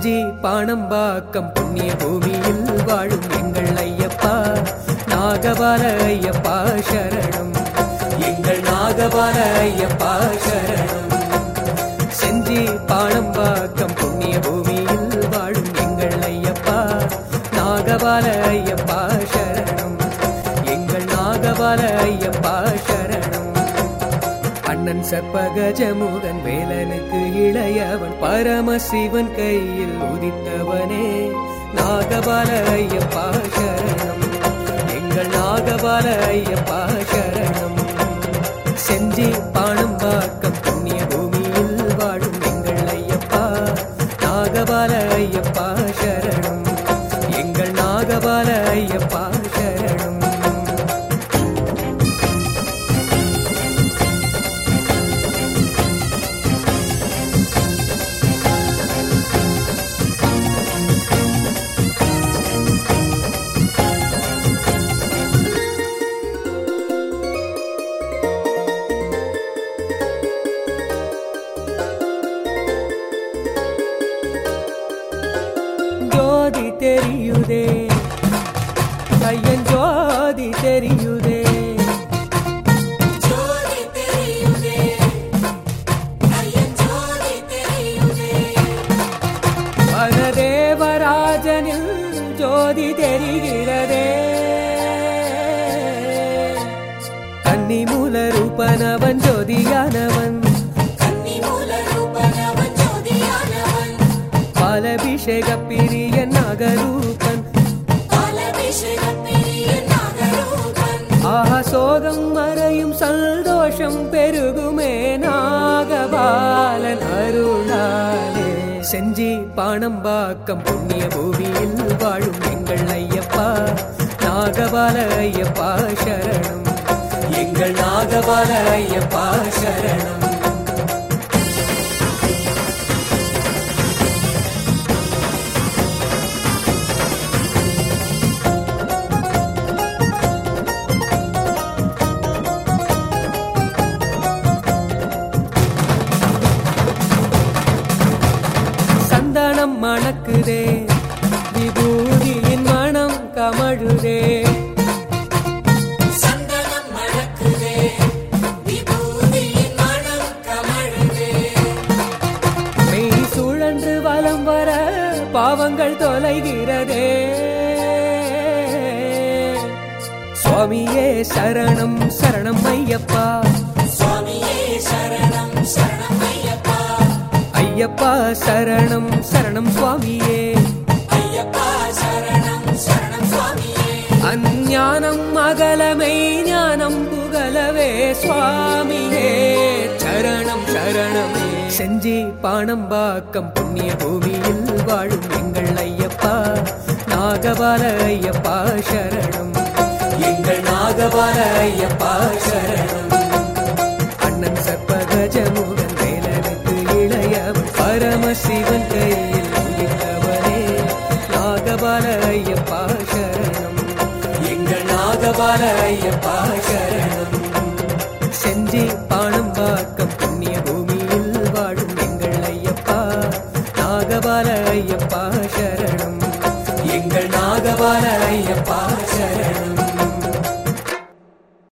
செஞ்சி பாணம்பாக்கம் புண்ணிய பூமியில் வாழும் எங்கள் ஐயப்பா நாகபால ஐயப்பா சரணம் எங்கள் நாகபால ஐயப்பா சரணம் செஞ்சி பாணம்பாக்கம் புண்ணிய பூமியில் வாழும் எங்கள் ஐயப்பா நாகபால ஐயப்பா சரணம் எங்கள் நாகபால ஐயப்பா சரணம் அண்ணன் சப்பகஜமுகன் வேலனுக்கு இளையவன் பரமசிவன் கையில் உதித்தவனே நாகபால ஐயப்பா சரணம் எங்கள் நாகபால ஐயப்பா சரணம் செஞ்சி பாணம் பாக்கம் புண்ணிய பூமியில் வாழும் எங்கள் ஐயப்பா நாகபால ஐயப்பா சரணம் எங்கள் நாகபால ஐயப்பா சரணம் ஜோதி தெரியுதே ஐயன் ஜோதி தெரியுதே ஜோதி தெரியுதே ஐயன் ஜோதி தெரியுதே வனதேவராஜனில் ஜோதி தெரிகிறதே கன்னி மூல ரூபனவன் ஜோதியானவன் கன்னி மூல ரூபனவன் ஜோதியானவன் பாலபிஷேக பிரியன் நாகரூபன் பாலபிஷேக பிரிய நாகரூபன் ஆஹா சோகம் மறையும் சந்தோஷம் பெருகுமே நாகபாலன் அருளாலே செஞ்சி பாணம்பாக்கம் புண்ணிய பூமியில் வாழும் எங்கள் ஐயப்பா நாகபால ஐயப்பா சரணம் எங்கள் நாகபால ஐயப்பா சரணம் சந்தனம் மணக்குதே விபூதியின் மனம் கமழுதே சந்தனம் மணக்குதே விபூதியின் மனம் கமழுதே மெய் சுழன்று வலம் வர பாவங்கள் தொலைகிறதே சுவாமியே சரணம் சரணம் ஐயப்பா சுவாமியே சரணம் சரணம் ஐயப்பா ஐயப்பா சரணம் சரணம் சுவாமியே ஐயப்பா சரணம் சரணம் சுவாமியே அஞ்ஞானம் அகலமை ஞானம் புகழவே சுவாமியே சரணம் சரணமே செஞ்சி பாணம்பாக்கம் புண்ணிய பூமியில் வாழும் எங்கள் ஐயப்பா நாகபால ஐயப்பா சரணம் எங்கள் நாகபால ஐயப்பா சரணம் அண்ணன் சப்பகஜமுகன் வேலனுக்கு இளையவன் பரமசிவன் கையில் உதித்தவனே நாகபால ஐயப்பா சரணம் எங்கள் நாகபால ஐயப்பா சரணம் செஞ்சி பாணம் பாக்கம் புண்ணிய பூமியில் வாழும் எங்கள் ஐயப்பா நாகபால ஐயப்பா சரணம் எங்கள் நாகபால ஐயப்பா